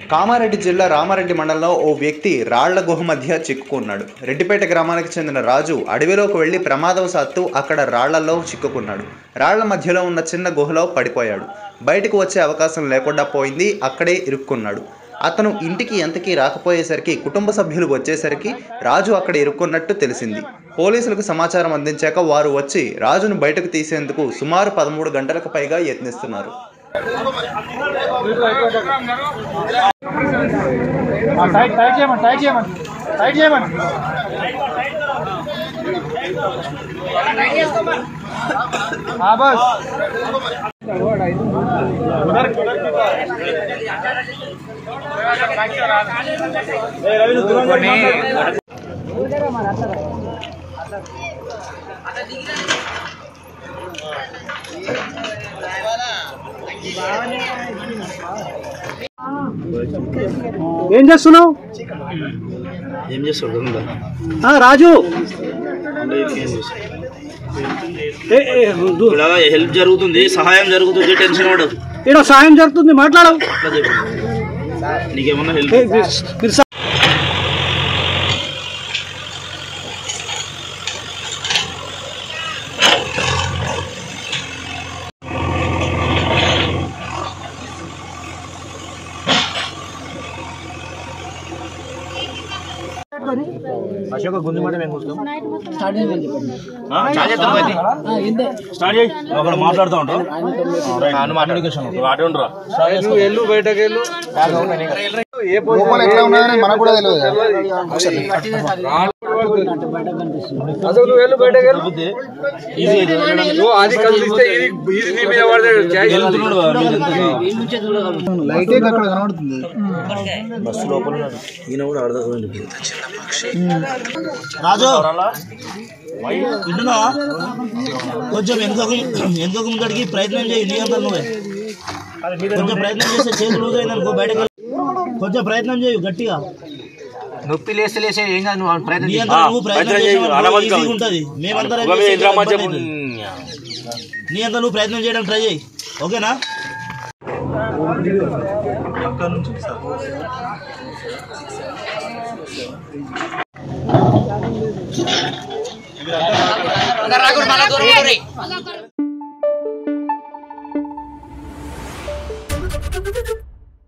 కామారెడ్డి జిల్లా రామారెడ్డి మండలంలో ఓ వ్యక్తి రాళ్ల గుహ మధ్య చిక్కుకున్నాడు రెడ్డిపేట గ్రామానికి చెందిన రాజు అడవిలోకి వెళ్లి ప్రమాదవశాత్తు అక్కడ రాళ్లలో చిక్కుకున్నాడు రాళ్ల మధ్యలో ఉన్న చిన్న గుహలో పడిపోయాడు బయటకు వచ్చే అవకాశం లేకుండా పోయింది అక్కడే ఇరుక్కున్నాడు అతను ఇంటికి ఎంతకీ రాకపోయేసరికి కుటుంబ సభ్యులు వచ్చేసరికి రాజు అక్కడ ఇరుక్కున్నట్టు తెలిసింది పోలీసులకు సమాచారం అందించాక వారు వచ్చి రాజును బయటకు తీసేందుకు సుమారు పదమూడు గంటలకు పైగా యత్నిస్తున్నారు టైట్ టైట్ చేయమని టైట్ చేయమని టైట్ చేయమని हाँ बस ఏం చేస్తున్నావు ఏం చేస్తాడు ఉందా ఆ, రాజు ఏం చేస్తాడు ఏ, ఏ, దు- ఇక్కడ హెల్ప్ జరుగుతుంది సహాయం జరుగుతుంది టెన్షన్ పడదు ఈడ సాయం జరుగుతుంది మాట్లాడు అట్లా చెప్పు నీకేమన్నా హెల్ప్ ఏ, మీరు మీరు సా- అక్కడ మాట్లాడుతూ ఉంటావు లోపల ఎట్లా ఉన్నదని మనకు కూడా తెలియదు కదా. లైటే అక్కడ కనబడుతుంది ఈయన కూడా అర్థం రాజు వింటున్నావా కొంచెం వెనుకకు వెనుకకు ముందడికి ప్రయత్నం చేయి నీ అంతా నువ్వే కొంచెం ప్రయత్నం చేస్తే చేతులు లూజ్ అయిందనుకో బయటకు వెళ్ళి. కొంచెం ప్రయత్నం చేయు గట్టిగా నొప్పి లేస్తే లేసే ఏం కాదు నువ్వు ప్రయత్నం నీ చేయి. అంతా నువ్వు ప్రయత్నం చేసావు ఈజీగా ఉంటుంది మేమందరం చేస్తే ఇబ్బంది అవుతుంది. నీ అంతా నువ్వు ప్రయత్నం చేయడం ట్రై చేయి ఓకేనా